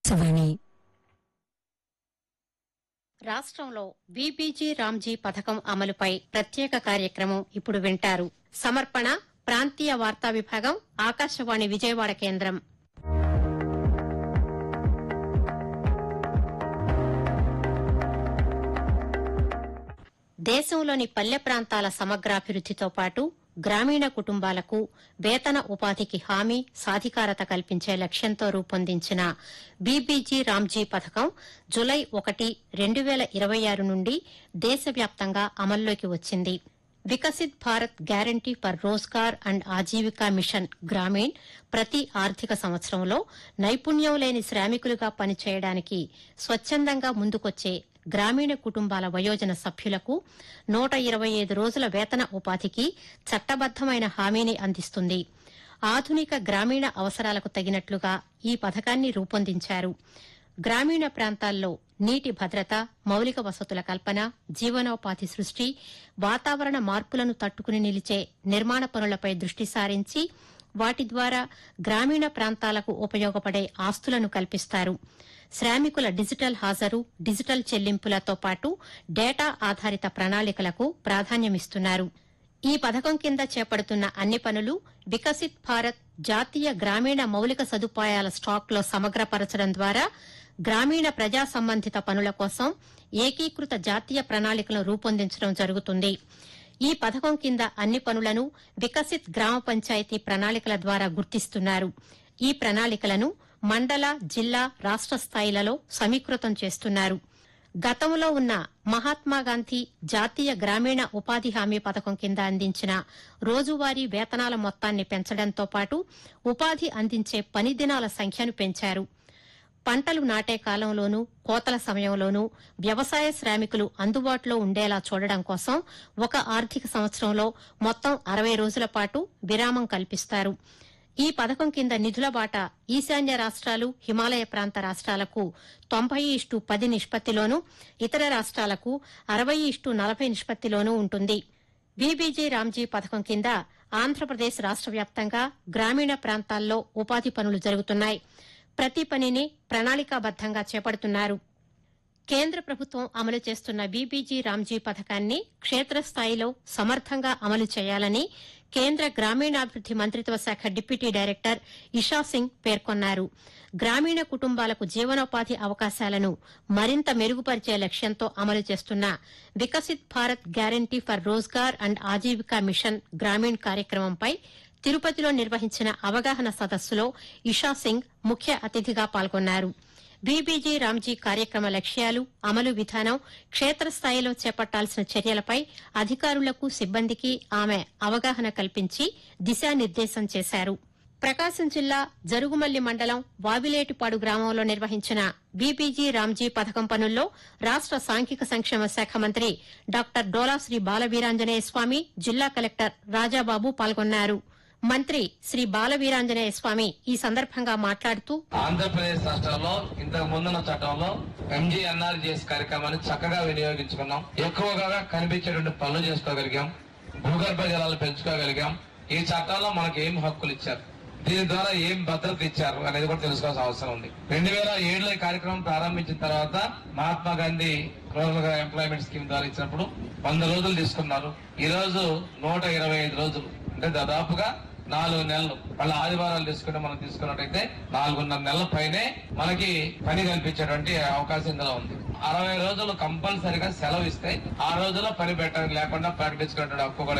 సవాణి రాష్ట్రంలో బీబీజీ రామ్జీ పథకం అమలుపై ప్రత్యేక కార్యక్రమం ఇప్పుడు వింటారు సమర్పణ ప్రాంతీయ వార్తా విభాగం ఆకాశవాణి విజయవాడ కేంద్రం దేశంలోని పల్లె ప్రాంతాల సమగ్రాభివృద్దితో పాటు గ్రామీణ కుటుంబాలకు వేతన ఉపాధికి హామీ సాధికారత కల్పించే లక్ష్యంతో రూపొందించిన బీబీజీ రామ్జీ పథకం జులై ఒకటి రెండు వేల ఇరవై ఆరు నుండి దేశవ్యాప్తంగా అమల్లోకి వచ్చింది Viksit Bharat guarantee for Rozgar and Ajeevika mission Grameen ప్రతి ఆర్థిక సంవత్సరంలో నైపుణ్యం లేని శ్రామికులుగా పనిచేయడానికి స్వచ్ఛందంగా ముందుకొచ్చే గ్రామీణ కుటుంబాల వయోజన సభ్యులకు నూట ఇరవై ఐదు రోజుల వేతన ఉపాధికి చట్టబద్దమైన హామీని అందిస్తుంది ఆధునిక గ్రామీణ అవసరాలకు తగినట్లుగా ఈ పథకాన్ని రూపొందించారు గ్రామీణ ప్రాంతాల్లో నీటి భద్రత మౌలిక వసతుల కల్పన జీవనోపాధి సృష్టి వాతావరణ మార్పులను తట్టుకుని నిలిచే నిర్మాణ పనులపై దృష్టి సారించి వాటి ద్వారా గ్రామీణ ప్రాంతాలకు ఉపయోగపడే ఆస్తులను కల్పిస్తారు శ్రామికుల డిజిటల్ హాజరు డిజిటల్ చెల్లింపులతో పాటు డేటా ఆధారిత ప్రణాళికలకు ప్రాధాన్యమిస్తున్నారు ఈ పథకం కింద చేపడుతున్న అన్ని పనులు వికసిత్ భారత్ జాతీయ గ్రామీణ మౌలిక సదుపాయాల స్టాక్లో సమగ్రపరచడం ద్వారా గ్రామీణ ప్రజా సంబంధిత పనుల కోసం ఏకీకృత జాతీయ ప్రణాళికలను రూపొందించడం జరుగుతుంది ఈ పథకం కింద అన్ని పనులను వికసిత్ గ్రామ పంచాయతీ ప్రణాళికల ద్వారా గుర్తిస్తున్నారు ఈ ప్రణాళికలను మండల జిల్లా రాష్ట స్థాయిలలో సమీకృతం చేస్తున్నారు గతంలో ఉన్న మహాత్మాగాంధీ జాతీయ గ్రామీణ ఉపాధి హామీ పథకం కింద అందించిన రోజువారీ వేతనాల మొత్తాన్ని పెంచడంతో పాటు ఉపాధి అందించే పని దినాల సంఖ్యను పెంచారు పంటలు నాటే కాలంలోనూ కోతల సమయంలోనూ వ్యవసాయ శ్రామికులు అందుబాటులో ఉండేలా చూడడం కోసం ఒక ఆర్థిక సంవత్సరంలో మొత్తం అరవై రోజుల పాటు విరామం కల్పిస్తారు ఈ పథకం కింద నిధుల బాట ఈశాన్య రాష్ట్రాలు హిమాలయ ప్రాంత రాష్ట్రాలకు తొంభై ఇష్టు పది నిష్పత్తిలోనూ ఇతర రాష్ట్రాలకు అరవై ఇష్టు నలభై నిష్పత్తిలోనూ ఉంటుంది బీబీజీ రామ్జీ పథకం కింద ఆంధ్రప్రదేశ్ రాష్ట్ర వ్యాప్తంగా గ్రామీణ ప్రాంతాల్లో ఉపాధి పనులు జరుగుతున్నాయి ప్రతి పనిని ప్రణాళికాబద్దంగా చేపడుతున్నారు కేంద్ర ప్రభుత్వం అమలు చేస్తున్న బీబీజీ రామ్జీ పథకాన్ని క్షేత్రస్థాయిలో సమర్థంగా అమలు చేయాలని కేంద్ర గ్రామీణాభివృద్ది మంత్రిత్వ శాఖ డిప్యూటీ డైరెక్టర్ ఇషా సింగ్ పేర్కొన్నారు గ్రామీణ కుటుంబాలకు జీవనోపాధి అవకాశాలను మరింత మెరుగుపరిచే లక్ష్యంతో అమలు చేస్తున్న Viksit Bharat guarantee for Rozgar and Ajeevika mission Grameen కార్యక్రమంపై తిరుపతిలో నిర్వహించిన అవగాహన సదస్సులో ఇషా సింగ్ ముఖ్య అతిథిగా పాల్గొన్నారు బీబీజీ రామ్జీ కార్యక్రమ లక్ష్యాలు అమలు విధానం క్షేత్రస్థాయిలో చేపట్టాల్సిన చర్యలపై అధికారులకు సిబ్బందికి ఆమె అవగాహన కల్పించి దిశానిర్దేశం చేశారు ప్రకాశం జిల్లా జరుగుమల్లి మండలం వావిలేటిపాడు గ్రామంలో నిర్వహించిన బీబీజీ రామ్జీ పథకం పనుల్లో రాష్ట సాంఘిక సంక్షేమ శాఖ మంత్రి డాక్టర్ డోలాశ్రీ బాలవీరాంజనేయ స్వామి జిల్లా కలెక్టర్ రాజాబాబు పాల్గొన్నారు మంత్రి శ్రీ బాలవీరాంజనేయ స్వామి ఈ సందర్భంగా మాట్లాడుతూ ఆంధ్రప్రదేశ్ రాష్ట్రంలో ఇంతకు ముందున్న చట్టంలో ఎంజీఎన్ఆర్జీఎస్ కార్యక్రమాన్ని చక్కగా వినియోగించుకున్నాం ఎక్కువగా కనిపించేటువంటి పనులు చేసుకోగలిగాం భూగర్భ జలాలు పెంచుకోగలిగాం ఈ చట్టంలో మనకు ఏం హక్కులు ఇచ్చారు దీని ద్వారా ఏం భద్రత ఇచ్చారు అనేది కూడా తెలుసుకోవాల్సిన అవసరం ఉంది రెండు వేల ఏడులో ఈ కార్యక్రమం ప్రారంభించిన తర్వాత Mahatma Gandhi rural employment scheme ద్వారా ఇచ్చినప్పుడు వంద రోజులు తీసుకున్నారు ఈ రోజు నూట ఇరవై ఐదు రోజులు అంటే దాదాపుగా నాలుగు నెలలు వాళ్ళ ఆదివారాలు తీసుకుంటే మనం తీసుకున్నట్టయితే నాలుగున్నర నెలల పైనే మనకి పని కల్పించేటువంటి అవకాశం ఇందులో ఉంది అరవై రోజులు కంపల్సరిగా సెలవు ఇస్తే ఆ రోజుల్లో పని పెట్టడం లేకుండా ప్రకటించుకునే హక్కు కూడా